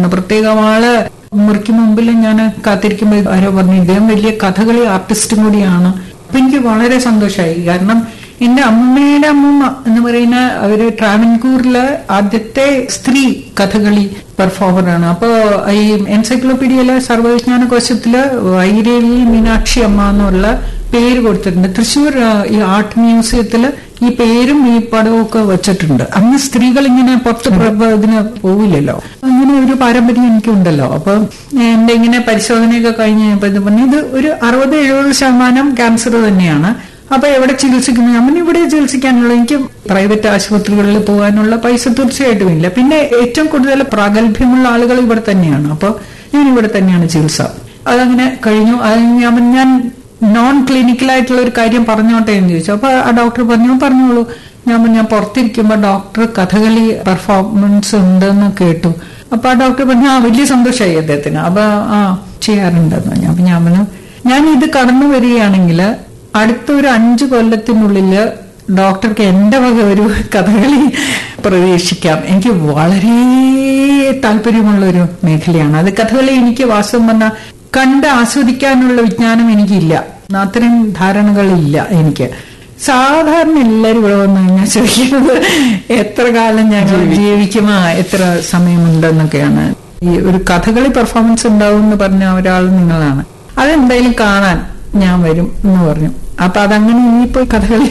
പറഞ്ഞു പ്രത്യേകം ആള് മുറിക്ക് മുമ്പിൽ ഞാൻ കാത്തിരിക്കുമ്പോൾ ആരോ പറഞ്ഞു ഇദ്ദേഹം വലിയ കഥകളി ആർട്ടിസ്റ്റും കൂടിയാണ് അപ്പൊ എനിക്ക് വളരെ സന്തോഷമായി കാരണം എന്റെ അമ്മയുടെ അമ്മൂമ്മ എന്ന് പറയുന്ന അവര് ട്രാവൻകൂറിലെ ആദ്യത്തെ സ്ത്രീ കഥകളി പെർഫോമറാണ് അപ്പോ ഈ എൻസൈക്ലോപീഡിയയിലെ സർവവിജ്ഞാന കോശത്തില് വൈരേലി മീനാക്ഷി അമ്മ എന്നുള്ള പേര് കൊടുത്തിട്ടുണ്ട് തൃശ്ശൂർ ആ, ഈ ആർട്ട് മ്യൂസിയത്തില് ഈ പേരും ഈ പടവും ഒക്കെ വെച്ചിട്ടുണ്ട് അന്ന് സ്ത്രീകൾ ഇങ്ങനെ പുറത്ത് പ്ര- ഇതിന് പോവില്ലല്ലോ അങ്ങനെ ഒരു പാരമ്പര്യം എനിക്കുണ്ടല്ലോ അപ്പൊ എന്റെ ഇങ്ങനെ പരിശോധനയൊക്കെ കഴിഞ്ഞ് കഴിഞ്ഞപ്പോ ഇത് പറഞ്ഞു ഇത് ഒരു അറുപത് എഴുപത് ശതമാനം ക്യാൻസർ തന്നെയാണ് അപ്പൊ എവിടെ ചികിത്സിക്കുന്നു ഞാൻ പറഞ്ഞു ഇവിടെ ചികിത്സിക്കാനുള്ള എനിക്ക് പ്രൈവറ്റ് ആശുപത്രികളിൽ പോകാനുള്ള പൈസ തീർച്ചയായിട്ടും ഇല്ല പിന്നെ ഏറ്റവും കൂടുതൽ പ്രാഗൽഭ്യമുള്ള ആളുകൾ ഇവിടെ തന്നെയാണ് അപ്പൊ ഞാൻ ഇവിടെ തന്നെയാണ് ചികിത്സ അതങ്ങനെ കഴിഞ്ഞു അത് ഞാൻ പറഞ്ഞു, ഞാൻ നോൺ ക്ലിനിക്കലായിട്ടുള്ള ഒരു കാര്യം പറഞ്ഞോട്ടെ എന്ന് ചോദിച്ചു അപ്പൊ ആ ഡോക്ടർ പറഞ്ഞു പറഞ്ഞോളൂ ഞാൻ പറഞ്ഞു, ഞാൻ പുറത്തിരിക്കുമ്പോ ഡോക്ടർ കഥകളി പെർഫോമൻസ് ഉണ്ടെന്ന് കേട്ടു അപ്പൊ ആ ഡോക്ടർ പറഞ്ഞു ആ വലിയ സന്തോഷമായി അദ്ദേഹത്തിന് അപ്പൊ ആ ചെയ്യാറുണ്ടെന്ന് പറഞ്ഞു അപ്പൊ ഞാൻ പറഞ്ഞു ഞാൻ ഇത് കടന്നു വരികയാണെങ്കിൽ അടുത്ത ഒരു അഞ്ചു കൊല്ലത്തിനുള്ളില് ഡോക്ടർക്ക് എന്റെ വക ഒരു കഥകളി പ്രവേശിക്കാം എനിക്ക് വളരെ താല്പര്യമുള്ള ഒരു മേഖലയാണ് അത് കഥകളി എനിക്ക് വാസ്തവം പറഞ്ഞാൽ കണ്ട് ആസ്വദിക്കാനുള്ള വിജ്ഞാനം എനിക്കില്ല അത്തരം ധാരണകളില്ല എനിക്ക് സാധാരണ എല്ലാരും ഇവിടെ വന്നു കഴിഞ്ഞാൽ ചോദിക്കുന്നത് എത്ര കാലം ഞാൻ ജീവിക്കും ആ, എത്ര സമയമുണ്ടെന്നൊക്കെയാണ് ഈ ഒരു കഥകളി പെർഫോമൻസ് ഉണ്ടാവും എന്ന് പറഞ്ഞ ഒരാൾ നിങ്ങളാണ് അതെന്തായാലും കാണാൻ ഞാൻ വരും എന്ന് പറഞ്ഞു അപ്പൊ അതങ്ങനെ ഇനിയിപ്പോ കഥകളി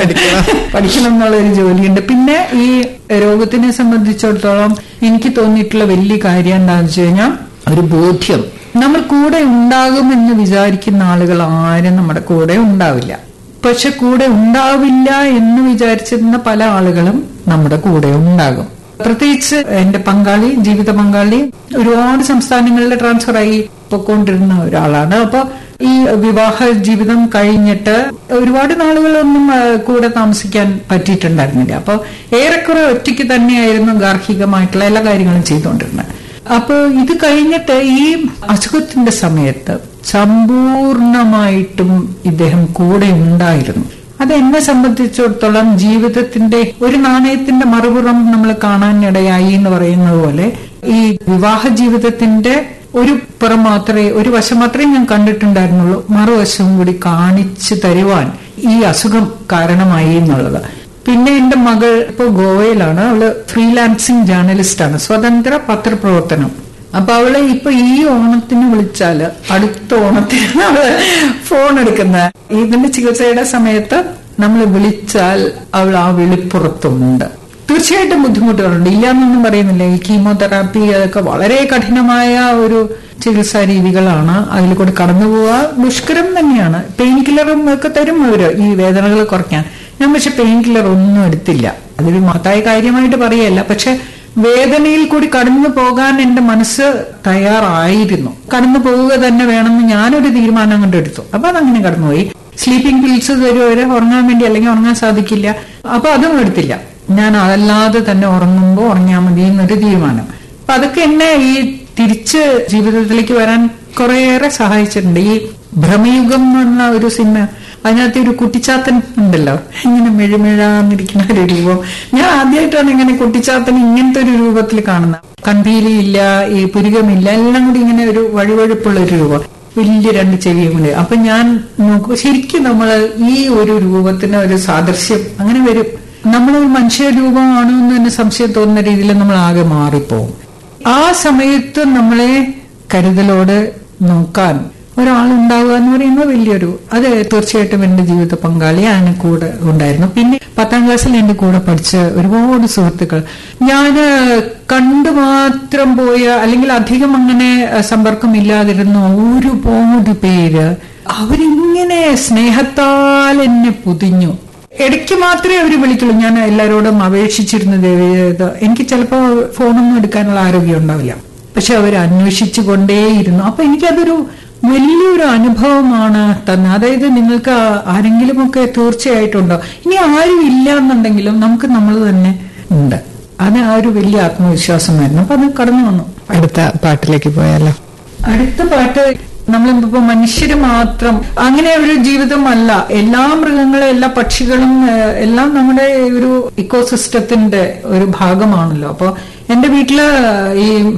പഠിക്കണം എന്നുള്ള ഒരു ജോലിയുണ്ട് പിന്നെ ഈ രോഗത്തിനെ സംബന്ധിച്ചിടത്തോളം എനിക്ക് തോന്നിയിട്ടുള്ള വലിയ കാര്യം എന്താണെന്ന് വെച്ച് കഴിഞ്ഞാൽ ഒരു ബോധ്യം നമ്മൾ കൂടെ ഉണ്ടാകുമെന്ന് വിചാരിക്കുന്ന ആളുകൾ ആരും നമ്മുടെ കൂടെ ഉണ്ടാവില്ല പക്ഷെ കൂടെ ഉണ്ടാവില്ല എന്ന് വിചാരിച്ചിരുന്ന പല ആളുകളും നമ്മുടെ കൂടെ ഉണ്ടാകും പ്രത്യേകിച്ച് എന്റെ പങ്കാളി ജീവിത പങ്കാളി ഒരുപാട് സംസ്ഥാനങ്ങളിൽ ട്രാൻസ്ഫർ ആയി പൊക്കോണ്ടിരുന്ന ഒരാളാണ് അപ്പൊ ഈ വിവാഹ ജീവിതം കഴിഞ്ഞിട്ട് ഒരുപാട് നാളുകളൊന്നും ആ, കൂടെ താമസിക്കാൻ പറ്റിയിട്ടുണ്ടായിരുന്നില്ല അപ്പൊ ഏറെക്കുറെ ഒറ്റയ്ക്ക് തന്നെയായിരുന്നു ഗാർഹികമായിട്ടുള്ള എല്ലാ കാര്യങ്ങളും ചെയ്തുകൊണ്ടിരുന്നത് അപ്പൊ ഇത് കഴിഞ്ഞിട്ട് ഈ അസുഖത്തിന്റെ സമയത്ത് സമ്പൂർണമായിട്ടും ഇദ്ദേഹം കൂടെ ഉണ്ടായിരുന്നു അത് എന്നെ സംബന്ധിച്ചിടത്തോളം ജീവിതത്തിന്റെ ഒരു നാണയത്തിന്റെ മറുപുറം നമ്മൾ കാണാനിടയായി എന്ന് പറയുന്നത് പോലെ ഈ വിവാഹ ജീവിതത്തിന്റെ ഒരു പുറം മാത്രമേ ഒരു വശം മാത്രമേ ഞാൻ കണ്ടിട്ടുണ്ടായിരുന്നുള്ളൂ മറുവശവും കൂടി കാണിച്ചു തരുവാൻ ഈ അസുഖം കാരണമായി എന്നുള്ളത് പിന്നെ എന്റെ മകൾ ഇപ്പൊ ഗോവയിലാണ് അവള് ഫ്രീലാൻസിങ് ജേർണലിസ്റ്റ് ആണ് സ്വതന്ത്ര പത്രപ്രവർത്തനം അപ്പൊ അവളെ ഇപ്പൊ ഈ ഓണത്തിന് വിളിച്ചാല് അടുത്ത ഓണത്തിന് അവള് ഫോൺ എടുക്കുന്ന ഇതിന്റെ ചികിത്സയുടെ സമയത്ത് നമ്മൾ വിളിച്ചാൽ അവൾ ആ വിളിപ്പുറത്തുണ്ട് തീർച്ചയായിട്ടും ബുദ്ധിമുട്ടുകളുണ്ട് ഇല്ലാന്നൊന്നും പറയുന്നില്ല ഈ കീമോതെറാപ്പി അതൊക്കെ വളരെ കഠിനമായ ഒരു ചികിത്സാ രീതികളാണ് അതിൽ കൂടെ കടന്നു പോവുക ദുഷ്കരം തന്നെയാണ് പെയിൻ കില്ലറും ഒക്കെ തരും അവര് ഈ വേദനകൾ കുറയ്ക്കാൻ ഞാൻ പക്ഷെ പെയിൻ കില്ലർ ഒന്നും എടുത്തില്ല അതൊരു മഹത്തായ കാര്യമായിട്ട് പറയല്ല പക്ഷെ വേദനയിൽ കൂടി കടന്നു പോകാൻ എന്റെ മനസ്സ് തയ്യാറായിരുന്നു കടന്നു പോവുക തന്നെ വേണമെന്ന് ഞാനൊരു തീരുമാനം കൊണ്ട് എടുത്തു അപ്പൊ അതങ്ങനെ കടന്നുപോയി സ്ലീപ്പിംഗ് പിൽസ് തരുവരെ ഉറങ്ങാൻ വേണ്ടി അല്ലെങ്കിൽ ഉറങ്ങാൻ സാധിക്കില്ല അപ്പൊ അതും എടുത്തില്ല ഞാൻ അതല്ലാതെ തന്നെ ഉറങ്ങുമ്പോൾ ഉറങ്ങിയാൽ മതി എന്നൊരു തീരുമാനം അപ്പൊ അതൊക്കെ എന്നെ ഈ തിരിച്ച് ജീവിതത്തിലേക്ക് വരാൻ കുറേയേറെ സഹായിച്ചിട്ടുണ്ട് ഈ ഭ്രമയുഗം എന്ന് പറഞ്ഞ ഒരു സിനിമ അതിനകത്ത് ഒരു കുട്ടിച്ചാത്തൻ ഉണ്ടല്ലോ ഇങ്ങനെ മെഴുമെഴാന്നിരിക്കുന്ന ഒരു രൂപം ഞാൻ ആദ്യമായിട്ടാണ് ഇങ്ങനെ കുട്ടിച്ചാത്തൻ ഇങ്ങനത്തെ ഒരു രൂപത്തിൽ കാണുന്നത് കൺപീലിയില്ല ഈ പുരുകമില്ല എല്ലാം കൂടി ഇങ്ങനെ ഒരു വഴുവഴുപ്പുള്ള ഒരു രൂപം വലിയ രണ്ട് ചെവിയും കൂടി അപ്പൊ ഞാൻ നോക്കൂ ശരിക്കും നമ്മൾ ഈ ഒരു രൂപത്തിന് ഒരു സാദൃശ്യം അങ്ങനെ വരും നമ്മൾ ഒരു മനുഷ്യ രൂപമാണോ എന്ന് തന്നെ സംശയം തോന്നുന്ന രീതിയിൽ നമ്മൾ ആകെ മാറിപ്പോവും ആ സമയത്ത് നമ്മളെ കരുതലോട് നോക്കാൻ ഒരാളുണ്ടാവുക എന്ന് പറയുന്നത് വലിയൊരു അത് തീർച്ചയായിട്ടും എന്റെ ജീവിത പങ്കാളി അതിന് കൂടെ ഉണ്ടായിരുന്നു പിന്നെ പത്താം ക്ലാസ്സിൽ എന്റെ കൂടെ പഠിച്ച ഒരുപാട് സുഹൃത്തുക്കൾ ഞാന് കണ്ടു മാത്രം പോയ അല്ലെങ്കിൽ അധികം അങ്ങനെ അഹ്, സമ്പർക്കമില്ലാതിരുന്ന ഒരുപാട് പേര് അവരിങ്ങനെ സ്നേഹത്താൽ എന്നെ പൊതിഞ്ഞു ഇടയ്ക്ക് മാത്രമേ അവർ വിളിക്കുള്ളൂ ഞാൻ എല്ലാവരോടും അപേക്ഷിച്ചിരുന്നത് ഇത് എനിക്ക് ചിലപ്പോൾ ഫോണൊന്നും എടുക്കാനുള്ള ആരോഗ്യം ഉണ്ടാവില്ല പക്ഷെ അവർ അന്വേഷിച്ചു കൊണ്ടേയിരുന്നു അപ്പൊ എനിക്കതൊരു വലിയൊരു അനുഭവമാണ് തന്നെ അതായത് നിങ്ങൾക്ക് ആരെങ്കിലുമൊക്കെ തീർച്ചയായിട്ടുണ്ടോ ഇനി ആരും ഇല്ല എന്നുണ്ടെങ്കിലും നമുക്ക് നമ്മൾ തന്നെ ഉണ്ട് അത് ആ ഒരു വലിയ ആത്മവിശ്വാസമായിരുന്നു അപ്പൊ അത് കടന്നു വന്നു അടുത്ത പാട്ടിലേക്ക് പോയാലോ അടുത്ത പാട്ട് നമ്മളിപ്പോ മനുഷ്യര് മാത്രം അങ്ങനെ ഒരു ജീവിതമല്ല എല്ലാ മൃഗങ്ങളും എല്ലാ പക്ഷികളും ഏഹ്, എല്ലാം നമ്മുടെ ഒരു ഇക്കോസിസ്റ്റത്തിന്റെ ഒരു ഭാഗമാണല്ലോ അപ്പൊ എന്റെ വീട്ടില് ഈ